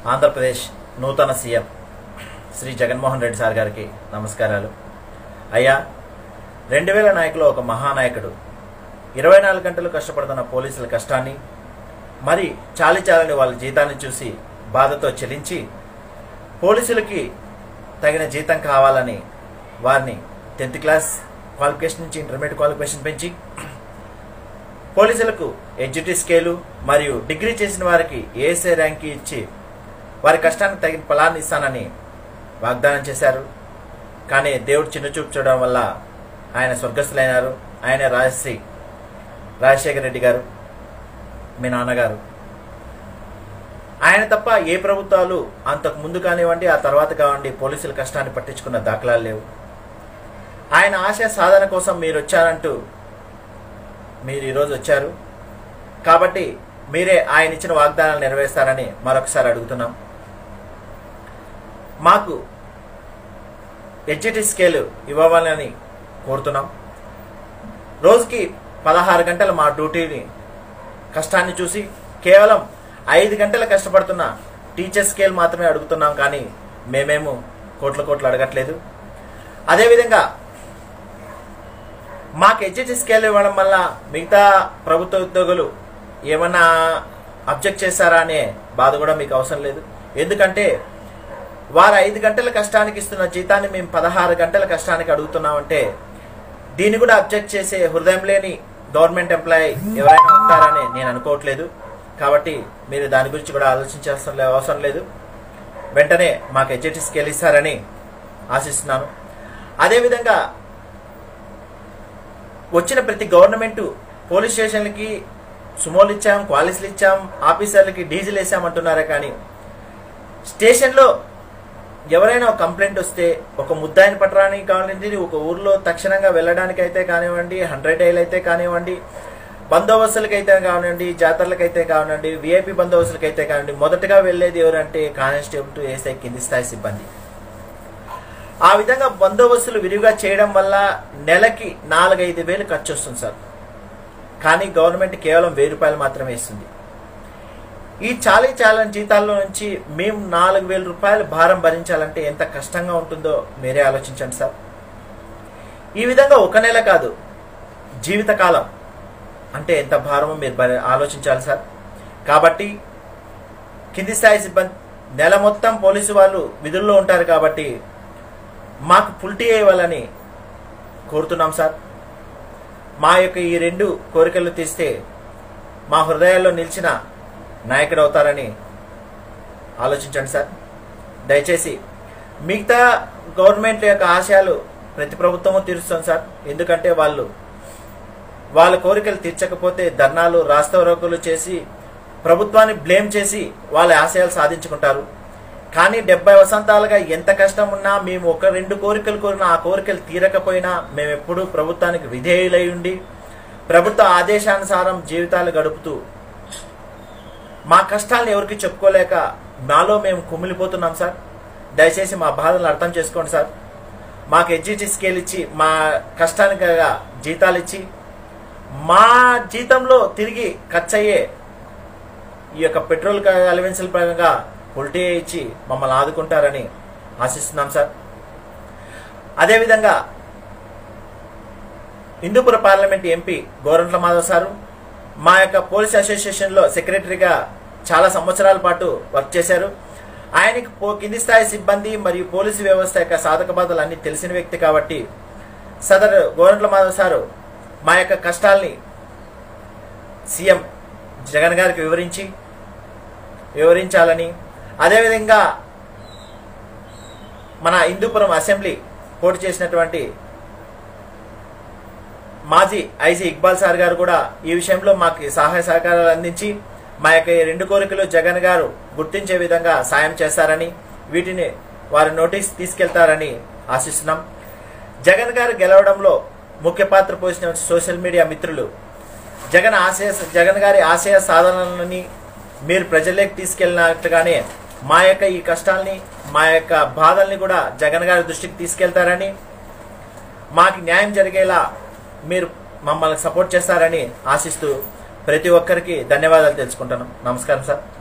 ఆంధ్రప్రదేశ్ నూతన CM Shri Jaganmohan Reddy sir గారికి నమస్కారాలు అయ్యా రెండు వేల నాయకులు ఒక మహానాయకుడు ఇరవై నాలుగు గంటలు కష్టపడుతున్న పోలీసుల కష్టాన్ని మరి చాలి చాలని వాళ్ళ జీతాన్ని చూసి బాధతో చెల్లించి పోలీసులకి తగిన జీతం కావాలని వారిని టెన్త్ క్లాస్ క్వాలిఫికేషన్ నుంచి ఇంటర్మీడియట్ క్వాలిఫికేషన్ పెంచి పోలీసులకు ఎడ్జిటీ స్కేలు మరియు డిగ్రీ చేసిన వారికి ఏఎస్ఐ ర్యాంక్ ఇచ్చి వారి కష్టానికి తగిన ఫలాన్ని ఇస్తానని వాగ్దానం చేశారు కానీ దేవుడు చిన్నచూపు చూడడం వల్ల ఆయన స్వర్గస్థులైనారు ఆయన రాజశ్రీ రాజశేఖర రెడ్డి గారు మీ నాన్నగారు ఆయన తప్ప ఏ ప్రభుత్వాలు అంతకు ముందు కానివ్వండి ఆ తర్వాత కానివ్వండి పోలీసుల కష్టాన్ని పట్టించుకున్న దాఖలాలు లేవు ఆయన ఆశయ సాధన కోసం మీరు వచ్చారంటూ మీరు ఈరోజు వచ్చారు కాబట్టి మీరే ఆయన ఇచ్చిన వాగ్దానాలు నెరవేరుస్తారని మరొకసారి అడుగుతున్నాం మాకు హెచ్జిటి స్కేల్ ఇవ్వాలని కోరుతున్నాం రోజుకి పదహారు గంటల మా డ్యూటీని కష్టాన్ని చూసి కేవలం ఐదు గంటలు కష్టపడుతున్న టీచర్ స్కేల్ మాత్రమే అడుగుతున్నాం కానీ మేమేమో కోట్ల కోట్లు అడగట్లేదు అదేవిధంగా మాకు హెచ్హెచ్ స్కేల్ ఇవ్వడం వల్ల మిగతా ప్రభుత్వ ఉద్యోగులు ఏమన్నా అబ్జెక్ట్ చేశారా అనే బాధ కూడా మీకు అవసరం లేదు ఎందుకంటే వారు ఐదు గంటల కష్టానికి ఇస్తున్న జీతాన్ని మేము పదహారు గంటల కష్టానికి అడుగుతున్నామంటే దీన్ని కూడా అబ్జెక్ట్ చేసే హృదయం లేని గవర్నమెంట్ ఎంప్లాయీ ఎవరైనా ఉంటారని నేను అనుకోవట్లేదు కాబట్టి మీరు దాని గురించి కూడా ఆలోచించాల్సిన లే- అవసరం లేదు వెంటనే మాకు హెచ్హెచ్ స్కేల్ ఇస్తారని ఆశిస్తున్నాను అదేవిధంగా వచ్చిన ప్రతి గవర్నమెంట్ పోలీస్ స్టేషన్లకి సుమోలు ఇచ్చాం క్వాలిస్లు ఇచ్చాం ఆఫీసర్లకి డీజిల్ వేసామంటున్నారే కానీ స్టేషన్లో ఎవరైనా ఒక కంప్లైంట్ వస్తే ఒక ముద్దాయిని పట్టడానికి కానివ్వండి ఒక ఊర్లో తక్షణంగా వెళ్ళడానికి అయితే కానివ్వండి హండ్రెడ్ డైల్ అయితే కానివ్వండి బందోబస్తులకైతే కానివ్వండి జాతరలకైతే కానివ్వండి విఐపి బందోబస్తులకైతే కానివ్వండి మొదటగా వెళ్ళేది ఎవరంటే కానిస్టేబుల్ టు ఏసఐ కింది స్థాయి సిబ్బంది ఆ విధంగా బందోబస్తులు విరివిగా చేయడం వల్ల నెలకి నాలుగైదు వేలు ఖర్చు వస్తుంది సార్ కానీ గవర్నమెంట్ కేవలం వెయ్యి రూపాయలు మాత్రమే ఇస్తుంది ఈ చాలీ చాలని జీతాల్లో నుంచి మేము నాలుగు వేల రూపాయలు భారం భరించాలంటే ఎంత కష్టంగా ఉంటుందో మీరే ఆలోచించండి సార్ ఈ విధంగా ఒక నెల కాదు జీవితకాలం అంటే ఎంత భారమో మీరు భరి- ఆలోచించాలి సార్ కాబట్టి కింది స్థాయి సిబ్బంది నెల మొత్తం పోలీసు వాళ్ళు విధుల్లో ఉంటారు కాబట్టి మాకు పుల్టీ ఇవ్వాలని కోరుతున్నాం సార్ మా యొక్క ఈ రెండు కోరికలు తీస్తే మా హృదయాల్లో నిలిచిన నాయకుడు అవుతారని ఆలోచించండి సార్ దయచేసి మిగతా గవర్నమెంట్ యొక్క ఆశయాలు ప్రతి ప్రభుత్వము తీరుస్తుంది సార్ ఎందుకంటే వాళ్ళు వాళ్ళ కోరికలు తీర్చకపోతే ధర్నాలు రాస్తవరోకులు చేసి ప్రభుత్వాన్ని బ్లేమ్ చేసి వాళ్ళ ఆశయాలు సాధించుకుంటారు కానీ డెబ్బై వసంతాలుగా ఎంత కష్టం ఉన్నా మేము ఒక రెండు కోరికలు కోరినా ఆ కోరికలు తీరకపోయినా మేము ఎప్పుడూ ప్రభుత్వానికి విధేయులై ఉండి ప్రభుత్వ ఆదేశానుసారం జీవితాలు గడుపుతూ మా కష్టాలను ఎవరికి చెప్పుకోలేక మాలో మేము కుమిలిపోతున్నాం సార్ దయచేసి మా బాధలను అర్థం చేసుకోండి సార్ మాకు హెచ్జిటి స్కేల్ ఇచ్చి మా కష్టానికి గల జీతాలు ఇచ్చి మా జీతంలో తిరిగి ఖర్చు అయ్యే ఈ యొక్క పెట్రోల్ అలవెన్సుల పరంగా పొలిటీ ఇచ్చి మమ్మల్ని ఆదుకుంటారని ఆశిస్తున్నాం సార్ అదేవిధంగా Hindupur parliament MP Gorantla Madhav sir మా యొక్క పోలీస్ అసోసియేషన్లో సెక్రటరీగా చాలా సంవత్సరాల పాటు వర్క్ చేశారు ఆయనకి పో కింది స్థాయి సిబ్బంది మరియు పోలీసు వ్యవస్థ యొక్క సాధక బాధలు అన్ని తెలిసిన వ్యక్తి కాబట్టి సదరు గోరంట్ల మాధవ్ సారు మా యొక్క కష్టాల్ని సీఎం జగన్ గారికి వివరించి వివరించాలని అదేవిధంగా మన హిందూపురం అసెంబ్లీ పోటీ చేసినటువంటి మాజీ ఐజీ ఇక్బాల్ సార్ గారు కూడా ఈ విషయంలో మాకు సహాయ సహకారాలు అందించి మా యొక్క ఈ రెండు కోరికలు జగన్ గారు గుర్తించే విధంగా సాయం చేస్తారని వీటిని వారి నోటీస్ తీసుకెళ్తారని ఆశిస్తున్నాం జగన్ గారు గెలవడంలో ముఖ్య పాత్ర పోషించిన సోషల్ మీడియా మిత్రులు జగన్ ఆశయ జగన్ గారి ఆశయ సాధనలని మీరు ప్రజల్లోకి తీసుకెళ్ళినట్టుగానే మా యొక్క ఈ కష్టాల్ని మా యొక్క బాధల్ని కూడా జగన్ గారి దృష్టికి తీసుకెళ్తారని మాకు న్యాయం జరిగేలా మీరు మమ్మల్ని సపోర్ట్ చేస్తారని ఆశిస్తూ ప్రతి ఒక్కరికి ధన్యవాదాలు తెలుసుకుంటాను నమస్కారం సార్